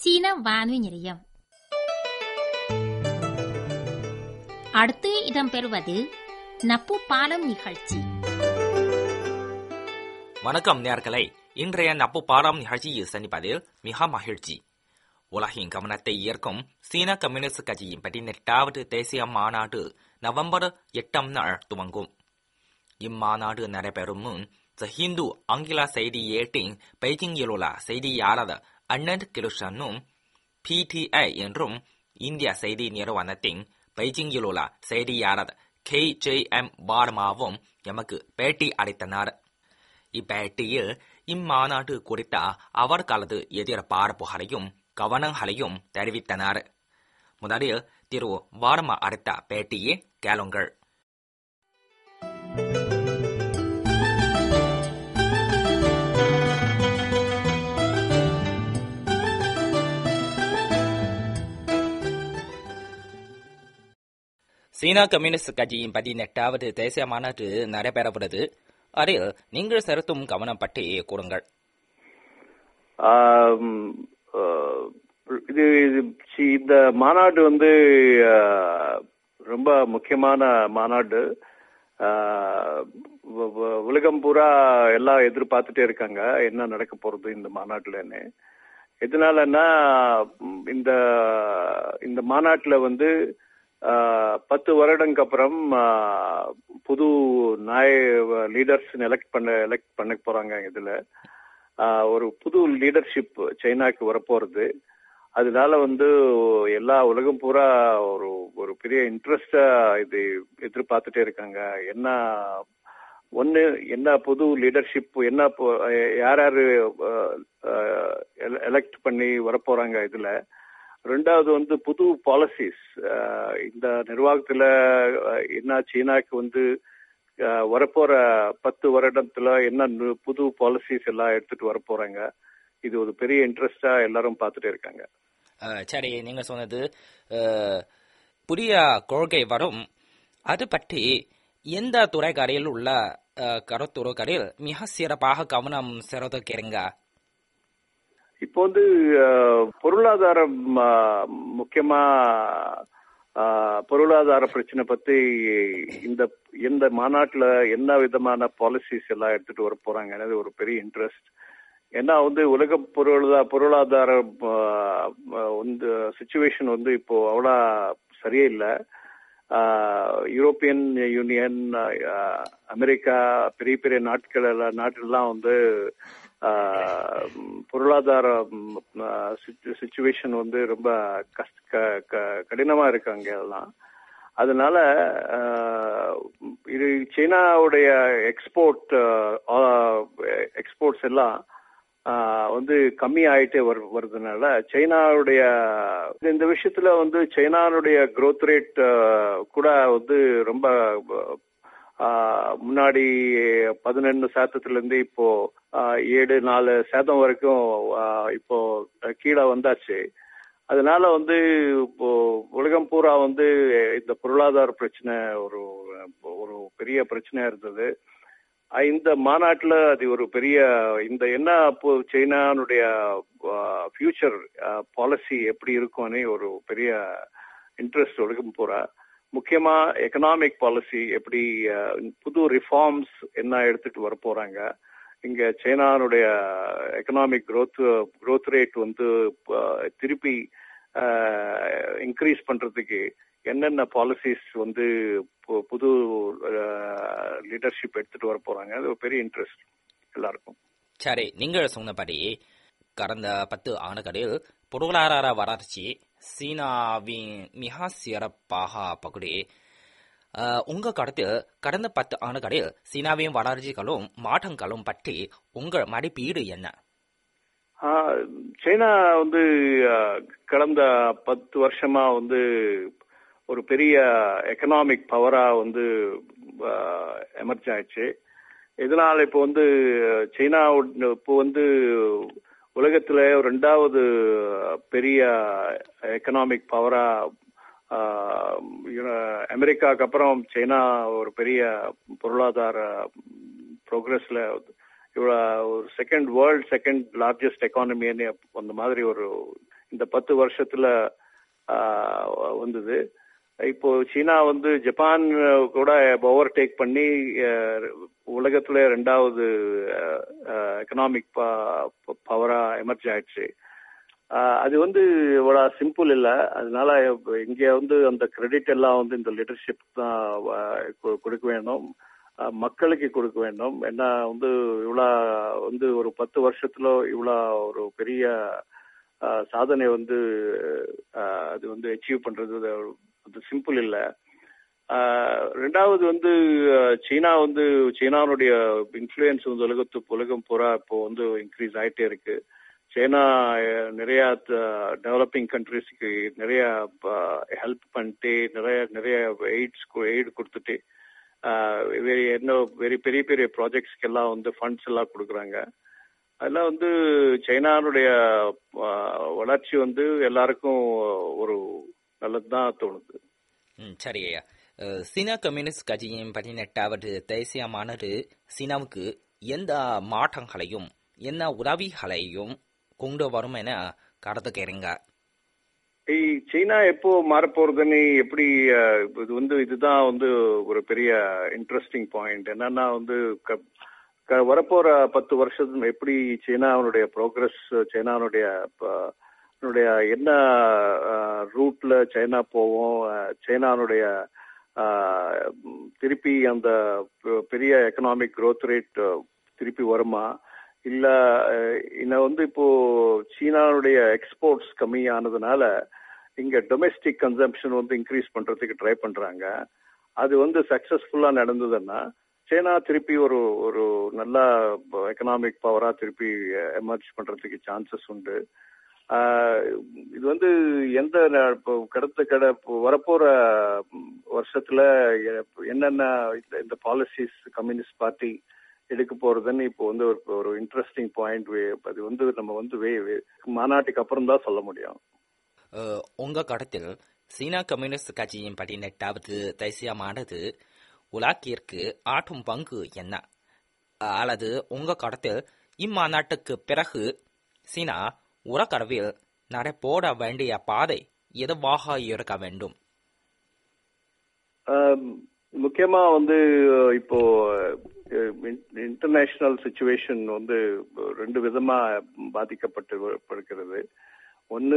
சீன வானொலி நிலையம் அடுத்து இடம்பெறுவது நப்பு பாலம் நிகழ்ச்சி வணக்கம் நேர்களே இன்றைய நப்பு பாடம் நிகழ்ச்சியில் சந்திப்பதில் மிக மகிழ்ச்சி உலகின் கவனத்தை ஈர்க்கும் சீன கம்யூனிஸ்ட் கட்சியின் பதினெட்டாவது தேசிய மாநாடு நவம்பர் எட்டாம் நாள் துவங்கும் இம்மாநாடு நடைபெறும் முன் த ஹிந்து ஆங்கில செய்தி ஏட்டின் பெய்ஜிங்கில் உள்ள செய்தியாளர் அண்ணன் கிருஷ்ணனும் பிடிஐ என்றும் இந்திய செய்தி நிறுவனத்தின் பெய்ஜிங்கில் உள்ள செய்தியாளர் கே ஜே எம் பார்மாவும் எமக்கு பேட்டி அளித்தனர் இப்பேட்டியில் இம்மாநாடு குறித்த அவர்களது எதிர்பார்ப்புகளையும் கவனங்களையும் தெரிவித்தனர் முதலில் திரு வார்மா அளித்த பேட்டியை கேளுங்கள் சீனா கம்யூனிஸ்ட் கட்சியின் பதினெட்டாவது தேசிய மாநாடு நடைபெறவுள்ளது அதில் நீங்கள் செலுத்தும் கவனம் பற்றி கூறுங்கள் ஆம், ஆ, இது இது சி- இந்த மாநாடு வந்து ஆ, ரொம்ப முக்கியமான மாநாடு ஆ, வ- வ- உலகம் பூரா எல்லாம் எதிர்பார்த்துட்டே இருக்காங்க என்ன நடக்க போறது இந்த மாநாட்டுலன்னு எதனாலன்னா ம், இந்த இந்த மாநாட்டுல வந்து ஆ, பத்து வருடங்க அப்புறம் ஆ, புது நாய லீடர்ஸ் எலெக்ட் பண்ண எலெக்ட் பண்ண போறாங்க இதுல ஆஹ் ஒரு புது லீடர்ஷிப் சைனாக்கு வரப்போறது அதனால வந்து எல்லா உலகம் பூரா ஒரு ஒரு பெரிய இன்ட்ரெஸ்டா இது எதிர்பார்த்துட்டே இருக்காங்க என்ன ஒன்னு என்ன புது லீடர்ஷிப் என்ன போ- யார் யாரு எலெக்ட் பண்ணி வரப்போறாங்க இதுல ரெண்டாவது வந்து புது பாலிசிஸ் இந்த நிர்வாகத்துல அஹ், என்ன சீனாக்கு வந்து அஹ், வரப்போற பத்து வருடத்துல என்ன நு- புது பாலிசிஸ் எல்லாம் எடுத்துட்டு வர போறாங்க இது ஒரு பெரிய இன்ட்ரெஸ்டா எல்லாரும் பார்த்துட்டே இருக்காங்க அஹ், சரி நீங்க சொன்னது அஹ், புதிய கொள்கை வரும் அது பற்றி எந்த துறைகளில் உள்ள அஹ், கருத்துருகளில் மிக சிறப்பாக கவனம் செலுத்துகிறீங்க இப்போ வந்து அஹ், பொருளாதாரம் அஹ், முக்கியமா அஹ், பொருளாதார பிரச்சனை பத்தி இந்த இந்த மாநாட்டுல என்ன விதமான பாலிசிஸ் எல்லாம் எடுத்துட்டு வர போறாங்கன்னு ஒரு பெரிய இன்ட்ரெஸ்ட் ஏன்னா வந்து உலக பொருளாதார பொருளாதார அஹ், அஹ், வந்து சுச்சுவேஷன் வந்து இப்போ அவ்வளோ சரியே இல்லை யூரோப்பியன் யூனியன் அஹ், அமெரிக்கா பெரிய பெரிய நாட்கள் எல்லாம் நாட்டிலாம் வந்து ஆஹ், பொருளாதார சுச்சுவேஷன் வந்து ரொம்ப கஷ்ட க- க- கடினமா இருக்கு அங்க எல்லாம் அதனால ஆஹ், இது சைனாவுடைய எக்ஸ்போர்ட் எக்ஸ்போர்ட்ஸ் எல்லாம் ஆஹ், வந்து கம்மி ஆயிட்டே வரு வருதுனால சைனாவுடைய இந்த விஷயத்துல வந்து சைனாவுடைய growth ரேட் கூட வந்து ரொம்ப ஆஹ், முன்னாடி பதினெண்டு சாத்தத்துல இருந்து இப்போ ஆஹ், ஏழு நாலு சேதம் வரைக்கும் ஆஹ், இப்போ கீழே வந்தாச்சு அதனால வந்து இப்போ உலகம் பூரா வந்து இந்த பொருளாதார பிரச்சனை ஒரு ஒரு பெரிய பிரச்சனையா இருந்தது அஹ் இந்த மாநாட்டுல அது ஒரு பெரிய இந்த என்ன இப்போ சைனானுடைய ஃபியூச்சர் பாலிசி எப்படி இருக்கும்னு ஒரு பெரிய இன்ட்ரெஸ்ட் உலகம் பூரா முக்கியமா எக்கனாமிக் பாலிசி எப்படி அஹ், புது ரிஃபார்ம்ஸ் என்ன எடுத்துட்டு வர போறாங்க இங்க சைனானுடைய எக்கனாமிக் growth growth ரேட் வந்து அஹ், திருப்பி இன்க்ரீஸ் பண்றதுக்கு என்னென்ன பாலிசிஸ் வந்து பு- புது லீடர்ஷிப் எடுத்துட்டு வர போறாங்க அது ஒரு பெரிய இன்ட்ரெஸ்ட் எல்லாருக்கும் சரி நீங்கள் சொன்னபடி கடந்த பத்து ஆண்டுகளில் பொருளாதார வளர்ச்சி சீனாவின் மிக சிறப்பாக பகுதி அஹ், உங்க கருத்தில் கடந்த பத்து ஆண்டுகளில் சீனாவின் வளர்ச்சிகளும் மாற்றங்களும் பற்றி உங்கள் மதிப்பீடு என்ன ஆஹ், சைனா வந்து ஆஹ், கடந்த பத்து வருஷமா வந்து ஒரு பெரிய எக்கனாமிக் பவரா வந்து எமர்ஜ் ஆயிடுச்சு இதனால இப்போ வந்து சைனா இப்போ வந்து உலகத்துல ரெண்டாவது பெரிய எக்கனாமிக் பவரா அமெரிக்காவுக்கு அப்புறம் சைனா ஒரு பெரிய பொருளாதார ப்ரோக்ரஸ்ல இவ்வளோ ஒரு செகண்ட் வேர்ல்ட் செகண்ட் லார்ஜஸ்ட் எக்கானமின்னு அந்த மாதிரி ஒரு இந்த பத்து வருஷத்துல வந்தது இப்போ சீனா வந்து ஜப்பான் கூட ஓவர் டேக் பண்ணி உலகத்துல ரெண்டாவது எக்கனாமிக் பவரா எமர்ஜ் ஆயிடுச்சு அது வந்து இவ்வளோ சிம்பிள் இல்லை அதனால இங்க வந்து அந்த கிரெடிட் எல்லாம் வந்து இந்த லீடர்ஷிப் தான் கொடுக்க வேண்டும் மக்களுக்கு கொடுக்க வேண்டும் ஏன்னா வந்து இவ்வளோ வந்து ஒரு பத்து வருஷத்துல இவ்வளோ ஒரு பெரிய சாதனை வந்து அது வந்து அச்சீவ் பண்றது அது சிம்பிள் இல்லை ரெண்டாவது வந்து சீனா வந்து சீனாவுடைய இன்ஃப்ளூயன்ஸ் வந்து உலகத்து உலகம் பூரா இப்போ வந்து இன்க்ரீஸ் ஆயிட்டே இருக்கு சைனா நிறைய டெவலப்பிங் கண்ட்ரிஸ்க்கு நிறைய ஹெல்ப் பண்ணிட்டு நிறைய நிறைய எய்ட்ஸ் எய்டு கொடுத்துட்டு என்ன வெரி பெரிய பெரிய ப்ராஜெக்ட்ஸ்க்கு எல்லாம் வந்து ஃபண்ட்ஸ் எல்லாம் கொடுக்குறாங்க அதெல்லாம் வந்து சைனானுடைய வளர்ச்சி வந்து எல்லாருக்கும் ஒரு நல்லதுதான் தோணுது சரி ஐயா சீனா கம்யூனிஸ்ட் கட்சியின் பதினெட்டாவது தேசிய மாநாடு சீனாவுக்கு எந்த மாற்றங்களையும் என்ன உதவிகளையும் கொண்டு வரும் என கருதுகிறீங்க சீனா எப்போ மாறப்போறதுன்னு எப்படி இது வந்து இதுதான் வந்து ஒரு பெரிய இன்ட்ரெஸ்டிங் பாயிண்ட் என்னன்னா வந்து வரப்போற பத்து வருஷம் எப்படி சீனாவுடைய ப்ரோக்ரஸ் சைனாவுடைய என்ன ரூட்ல சைனா போவோம் சைனானுடைய திருப்பி அந்த பெரிய எக்கனாமிக் க்ரோத் ரேட் திருப்பி வருமா இல்ல இன்னும் வந்து இப்போ சீனாவுடைய எக்ஸ்போர்ட்ஸ் கம்மி ஆனதுனால இங்க டொமெஸ்டிக் கன்சம்ஷன் வந்து இன்க்ரீஸ் பண்றதுக்கு ட்ரை பண்றாங்க அது வந்து சக்சஸ்ஃபுல்லா நடந்ததுன்னா சைனா திருப்பி ஒரு ஒரு நல்ல எக்கனாமிக் பவரா திருப்பி எமர்ஜ் பண்றதுக்கு சான்சஸ் உண்டு இது வந்து எந்த இப்போ கடத்த கட வரப்போற வருஷத்துல என்னென்ன இந்த பாலிசிஸ் கம்யூனிஸ்ட் பார்ட்டி எடுக்க போறதுன்னு இப்போ வந்து ஒரு ஒரு இன்ட்ரெஸ்டிங் பாயிண்ட் அது வந்து நம்ம வந்து வே மாநாட்டுக்கு அப்புறம் தான் சொல்ல முடியும் உங்க கருத்தில் சீனா கம்யூனிஸ்ட் கட்சியின் பதினெட்டாவது தேசியமானது உலகிற்கு ஆற்றும் பங்கு என்ன அல்லது உங்க கருத்தில் இம்மாநாட்டுக்கு பிறகு சீனா உலகளவில் நடைபோட வேண்டிய பாதை எதுவாக இருக்க வேண்டும் முக்கியமா வந்து இப்போ இன்டர்நேஷனல் சுச்சுவேஷன் வந்து ரெண்டு விதமா பாதிக்கப்பட்டு இருக்கிறது ஒன்னு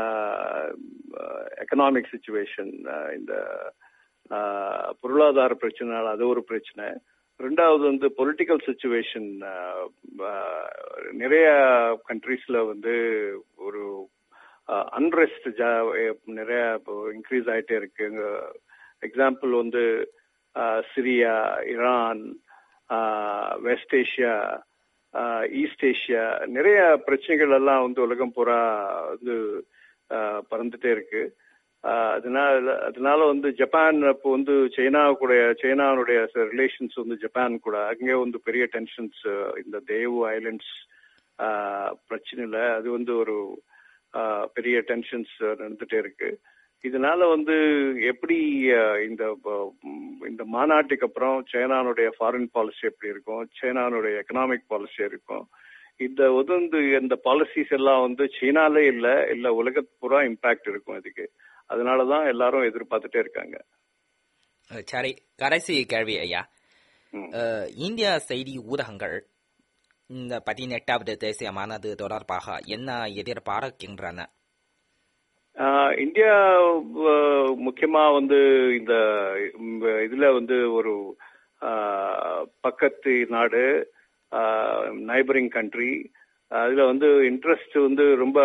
எக்கனாமிக் சுச்சுவேஷன் இந்த பொருளாதார பிரச்சனைனால அது ஒரு பிரச்சனை ரெண்டாவது வந்து பொலிட்டிக்கல் சுச்சுவேஷன் நிறைய கண்ட்ரீஸ்ல வந்து ஒரு அன்ரெஸ்ட் நிறைய இன்க்ரீஸ் ஆயிட்டே இருக்கு எக்ஸாம்பிள் வந்து Syria Iran West Asia East Asia நிறைய பிரச்சனைகள் எல்லாம் வந்து உலகம் பூரா வந்து பறந்துட்டே இருக்கு அதனால அதனால வந்து ஜப்பான் இப்போ வந்து சைனா கூட சைனாவுடைய ரிலேஷன்ஸ் வந்து ஜப்பான் கூட அங்கே வந்து பெரிய டென்ஷன்ஸ் இந்த தேவு ஐலண்ட்ஸ் பிரச்சனைல அது வந்து ஒரு பெரிய டென்ஷன்ஸ் நடந்துட்டே இருக்கு இதனால வந்து எப்படி இந்த இந்த மாநாட்டுக்கு அப்புறம் சைனானுடைய ஃபாரின் பாலிசி எப்படி இருக்கும் சைனானுடைய எக்கனாமிக் பாலிசி இருக்கும் இந்த வந்து இந்த பாலிசிஸ் எல்லாம் வந்து சீனாலே இல்ல இல்ல உலகத்து இம்பாக்ட் இருக்கும் இதுக்கு அதனாலதான் எல்லாரும் எதிர்பார்த்துட்டே இருக்காங்க சரி கடைசி கேள்வி ஐயா இந்திய செய்தி ஊடகங்கள் இந்த பதினெட்டாவது தேசிய மாநாடு தொடர்பாக என்ன எதிர்பார்க்கின்றன இந்தியா முக்கியமா வந்து இந்த இதுல வந்து ஒரு பக்கத்து நாடு நைபரிங் கண்ட்ரி அதுல வந்து இன்ட்ரெஸ்ட் வந்து ரொம்ப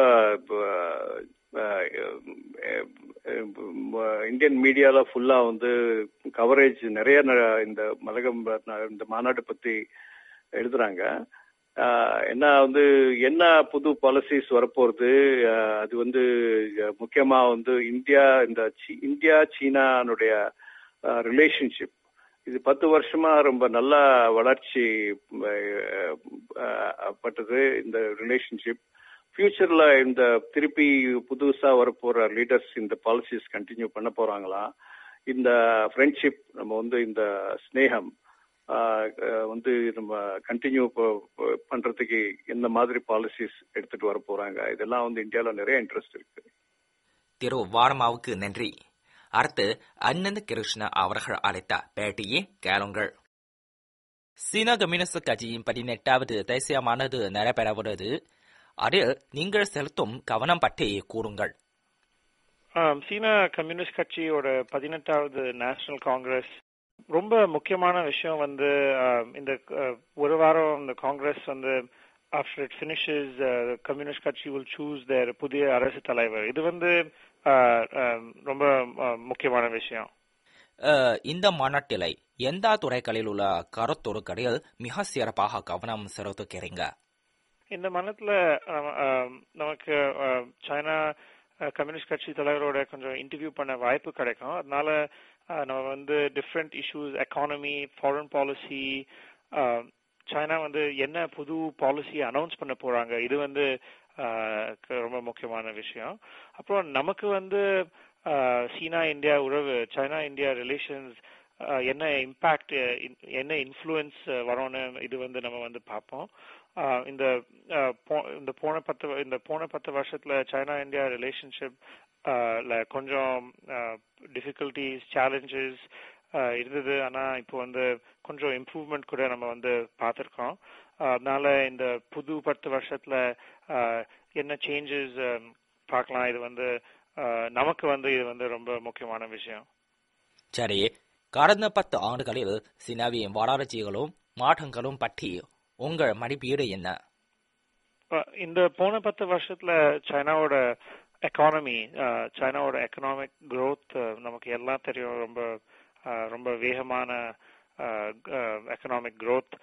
இந்தியன் மீடியால ஃபுல்லா வந்து கவரேஜ் நிறைய இந்த மலகம் இந்த மாநாட்டை பத்தி எழுதுறாங்க என்ன வந்து என்ன புது பாலிசிஸ் வரப்போறது அது வந்து முக்கியமா வந்து இந்தியா இந்த இந்தியா சீனானுடைய ரிலேஷன்ஷிப் இது பத்து வருஷமா ரொம்ப நல்ல வளர்ச்சி பட்டது இந்த ரிலேஷன்ஷிப் ஃபியூச்சர்ல இந்த திருப்பி புதுசா வரப்போற லீடர்ஸ் இந்த பாலிசிஸ் கண்டினியூ பண்ண போறாங்களா இந்த ஃப்ரெண்ட்ஷிப் நம்ம வந்து இந்த ஸ்னேகம் வந்து நம்ம கண்டினியூ பண்றதுக்கு இந்த மாதிரி பாலிசிஸ் எடுத்துட்டு வர போறாங்க இதெல்லாம் வந்து இந்தியாவில் நிறைய இன்ட்ரெஸ்ட் இருக்கு திரு வாரமாவுக்கு நன்றி அடுத்து அனந்த் கிருஷ்ண அவர்கள் அளித்த பேட்டியை கேளுங்கள் சீன கம்யூனிஸ்ட் கட்சியின் பதினெட்டாவது தேசிய மாநாடு நடைபெறவுள்ளது அதில் நீங்கள் செலுத்தும் கவனம் பற்றி கூறுங்கள் சீன கம்யூனிஸ்ட் கட்சியோட பதினெட்டாவது நேஷனல் காங்கிரஸ் ரொம்ப முக்கியமான விஷயம் வந்து இந்த ஒரு வாரம் இந்த காங்கிரஸ் வந்து ஆஃப்டர் இட் ஃபினிஷஸ் கம்யூனிஸ்ட் கட்சி வில் சூஸ் தேர் புதிய அரசு தலைவர் இது வந்து ரொம்ப முக்கியமான விஷயம் இந்த மாநாட்டில் எந்த துறைகளில் உள்ள கருத்துருக்களில் மிக சிறப்பாக கவனம் செலுத்துகிறீங்க இந்த மாநிலத்துல நமக்கு சைனா கம்யூனிஸ்ட் கட்சி தலைவரோட கொஞ்சம் இன்டர்வியூ பண்ண வாய்ப்பு கிடைக்கும் அதனால நம்ம வந்து different issues economy foreign policy China வந்து என்ன புது பாலிசி அனௌன்ஸ் பண்ண போறாங்க இது வந்து ரொம்ப முக்கியமான விஷயம் அப்புறம் நமக்கு வந்து சீனா இந்தியா உறவு சைனா இந்தியா ரிலேஷன்ஸ் என்ன இம்பாக்ட் என்ன இன்ஃப்ளூயன்ஸ் வரும்னு இது வந்து நம்ம வந்து பார்ப்போம் இந்த இந்த போன பத்து இந்த போன பத்து வருஷத்துல சைனா இந்தியா ரிலேஷன்ஷிப் கொஞ்சம் டிஃபிகல்டிஸ் சேலஞ்சஸ் இருந்தது ஆனா இப்போ வந்து கொஞ்சம் இம்ப்ரூவ்மெண்ட் கூட நம்ம வந்து பார்த்துருக்கோம் அதனால இந்த புது பத்து வருஷத்துல என்ன சேஞ்சஸ் பார்க்கலாம் இது வந்து நமக்கு வந்து இது வந்து ரொம்ப முக்கியமான விஷயம் சரி கடந்த பத்து ஆண்டுகளில் சீனாவின் வளர்ச்சிகளும் மாற்றங்களும் பற்றி உங்கள் மதிப்பீடு என்ன இந்த போன பத்து வருஷத்துல சைனாவோட எக்கானமி சைனாவோட எக்கனாமிக் க்ரோத் நமக்கு எல்லாம் தெரியும் ரொம்ப ரொம்ப வேகமான எக்கனாமிக் க்ரோத்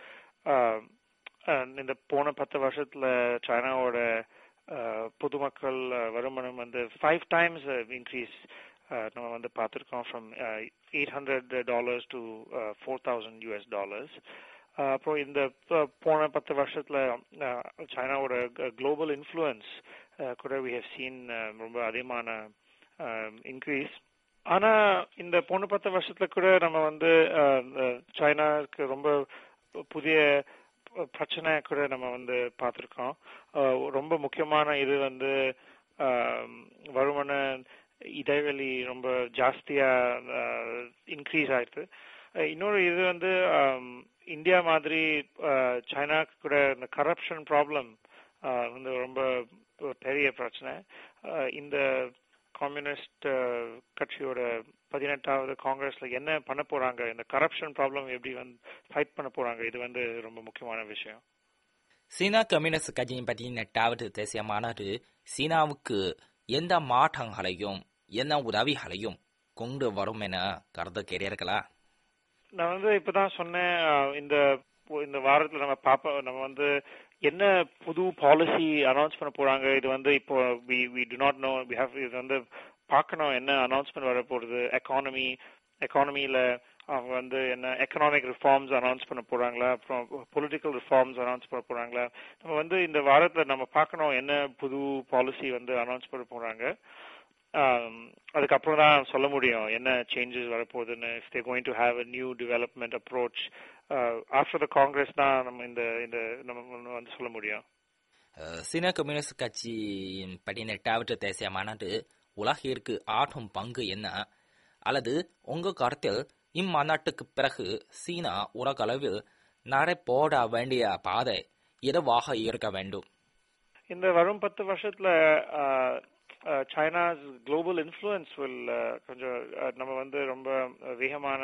இந்த போன பத்து வருஷத்துல சைனாவோட பொதுமக்கள் வருமானம் வந்து ஃபைவ் டைம்ஸ் இன்க்ரீஸ் நம்ம வந்து பார்த்துருக்கோம் from eight hundred dollars to four thousand US dollars அப்புறம் இந்த போன பத்து வருஷத்துல சைனாவோட குளோபல் இன்ஃப்ளூயன்ஸ் கூட வி ஹவ் சீன் ரொம்ப அதிகமான இன்க்ரீஸ் ஆனா இந்த போன பத்து வருஷத்துல கூட நம்ம வந்து சைனாக்கு ரொம்ப புதிய பிரச்சனை கூட நம்ம வந்து பார்த்துருக்கோம் ரொம்ப முக்கியமான இது வந்து வருமான இடைவெளி ரொம்ப ஜாஸ்தியா இன்க்ரீஸ் ஆயிடுது இன்னொரு இது வந்து இந்தியா மாதிரி சைனாக்கு கூட இந்த கரப்ஷன் ப்ராப்ளம் வந்து ரொம்ப பெரிய பிரச்சனை இந்த கம்யூனிஸ்ட் கட்சியோட பதினெட்டாவது காங்கிரஸ்ல என்ன பண்ண போறாங்க இந்த கரப்ஷன் ப்ராப்ளம் எப்படி வந்து ஃபைட் பண்ண போறாங்க இது வந்து ரொம்ப முக்கியமான விஷயம் சீனா கம்யூனிஸ்ட் கட்சியின் பதினெட்டாவது தேசிய மாநாடு சீனாவுக்கு எந்த மாற்றங்களையும் என்ன உதவிகளையும் கொண்டு வரும் என கருதுகிறீர்களா நான் வந்து இப்பதான் சொன்னேன் இந்த இந்த வாரத்துல நம்ம பாப்ப நம்ம வந்து என்ன புது பாலிசி அனௌன்ஸ் பண்ண போறாங்க இது வந்து இப்போ we we do not know we have இது வந்து பார்க்கணும் என்ன அனௌன்ஸ்மெண்ட் வர போறது எக்கானமி எக்கானமியில அவங்க வந்து என்ன எக்கனாமிக் ரிஃபார்ம்ஸ் அனௌன்ஸ் பண்ண போறாங்களா அப்புறம் பொலிட்டிக்கல் ரிஃபார்ம்ஸ் அனௌன்ஸ் பண்ண போறாங்களா நம்ம வந்து இந்த வாரத்துல நம்ம பார்க்கணும் என்ன புது பாலிசி வந்து அனௌன்ஸ் பண்ண போறாங்க அதுக்கப்புறம் தான் சொல்ல முடியும் என்ன சேஞ்சஸ் வரப்போகுதுன்னு if they going to have a new development approach after the Congress தான் நம்ம இந்த இந்த நம்ம வந்து சொல்ல முடியும் சீன கம்யூனிஸ்ட் கட்சியின் பதினெட்டாவது தேசிய மாநாடு உலகிற்கு ஆற்றும் பங்கு என்ன அல்லது உங்க கருத்தில் இம்மாநாட்டுக்கு பிறகு சீனா உலகளவில் நடைபோட வேண்டிய பாதை எதுவாக இருக்க வேண்டும் இந்த வரும் பத்து வருஷத்துல சைனாஸ் குளோபல் இன்ஃப்ளூயன்ஸ் வில் கொஞ்சம் நம்ம வந்து ரொம்ப வேகமான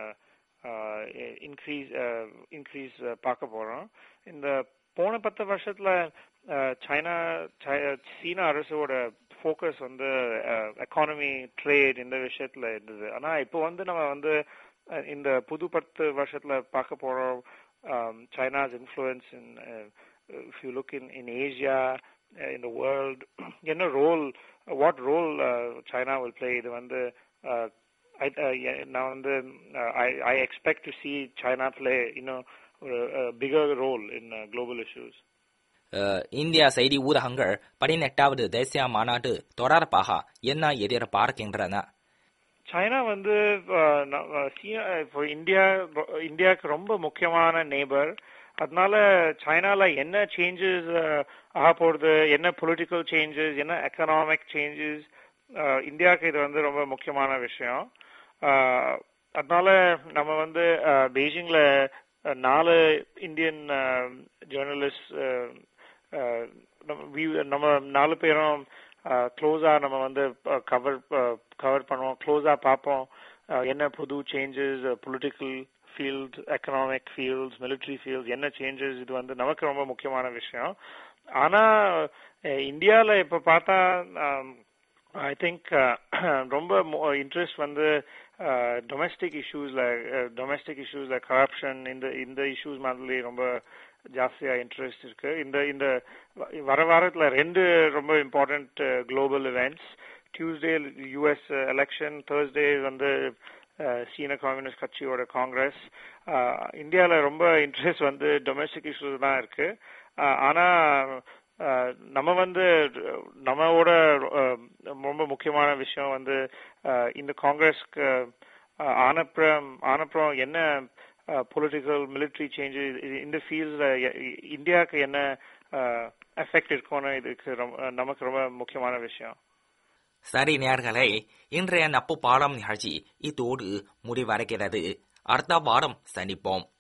இன்க்ரீஸ் இன்க்ரீஸ் பார்க்க போறோம் இந்த போன பத்து வருஷத்துல சைனா சீனா அரசோட ஃபோக்கஸ் வந்து எக்கானமி ட்ரேட் இந்த விஷயத்துல இருந்தது ஆனா இப்போ வந்து நம்ம வந்து இந்த புது பத்து வருஷத்துல பார்க்க போறோம் China's influence in if you look in in Asia in the world என்ன role what role China will play இது வந்து நான் வந்து I expect to see China play இன்னும் bigger role in global issues India செய்தி ஊடகங்கள் பதினெட்டாவது தேசிய மாநாடு தொடர்பாக என்ன எதிர்பார்க்கின்றன சைனா வந்து அஹ், ந- அஹ், சீனா இப்போ இந்தியா இந்தியாவுக்கு ரொம்ப முக்கியமான நேபர் அதனால சைனால என்ன சேஞ்சஸ் ஆக போகுது என்ன பொலிட்டிக்கல் சேஞ்சஸ் என்ன எக்கனாமிக் சேஞ்சஸ் இந்தியாவுக்கு இது வந்து ரொம்ப முக்கியமான விஷயம் அஹ், அதனால நம்ம வந்து அஹ், பெய்ஜிங்ல அஹ், நாலு இந்தியன் ஜேர்னலிஸ்ட் நம்ம we- நம்ம நாலு பேரும் க்ளோஸா நம்ம வந்து கவர் கவர் பண்ணுவோம் க்ளோஸா பார்ப்போம் அஹ், என்ன புது changes political field economic fields military fields என்ன சேஞ்சஸ் இது வந்து நமக்கு ரொம்ப முக்கியமான விஷயம் ஆனா அஹ், இந்தியால இப்ப பார்த்தா ஐ திங்க் ரொம்ப இன்ட்ரெஸ்ட் வந்து டொமஸ்டிக் இஷ்யூஸ்ல டொமஸ்டிக் இஷ்யூஸ்ல கரப்ஷன் இந்த இந்த இஷ்யூஸ் மாதிரி ரொம்ப ஜாஸ்தியா இன்ட்ரெஸ்ட் இருக்கு இந்த இந்த வ- வர வாரத்துல ரெண்டு ரொம்ப important global events Tuesday US election Thursday வந்து அஹ், சீன கம்யூனிஸ்ட் கட்சியோட காங்கிரஸ் இந்தியால ரொம்ப இன்ட்ரெஸ்ட் வந்து டொமஸ்டிக் இஷ்யூஸ் தான் இருக்கு அஹ், ஆனா அஹ், நம்ம வந்து நம்மளோட அஹ், ரொம்ப முக்கியமான விஷயம் வந்து அஹ், இந்த காங்கிரஸ்க்கு அஹ், ஆனப்புறம் ஆனப்புறம் என்ன பொலிட்டிக்கல் மிலிட்ரி சேஞ்சஸ் இந்த ஃபீல்ட்ல இந்தியாவுக்கு என்ன எஃபெக்ட் இருக்கும்னு இதுக்கு ரொம்ப நமக்கு ரொம்ப முக்கியமான விஷயம் சரி நேர்களே இன்றைய நப்பு பாடம் நிகழ்ச்சி இதோடு முடிவடைகிறது அடுத்த வாரம் சந்திப்போம்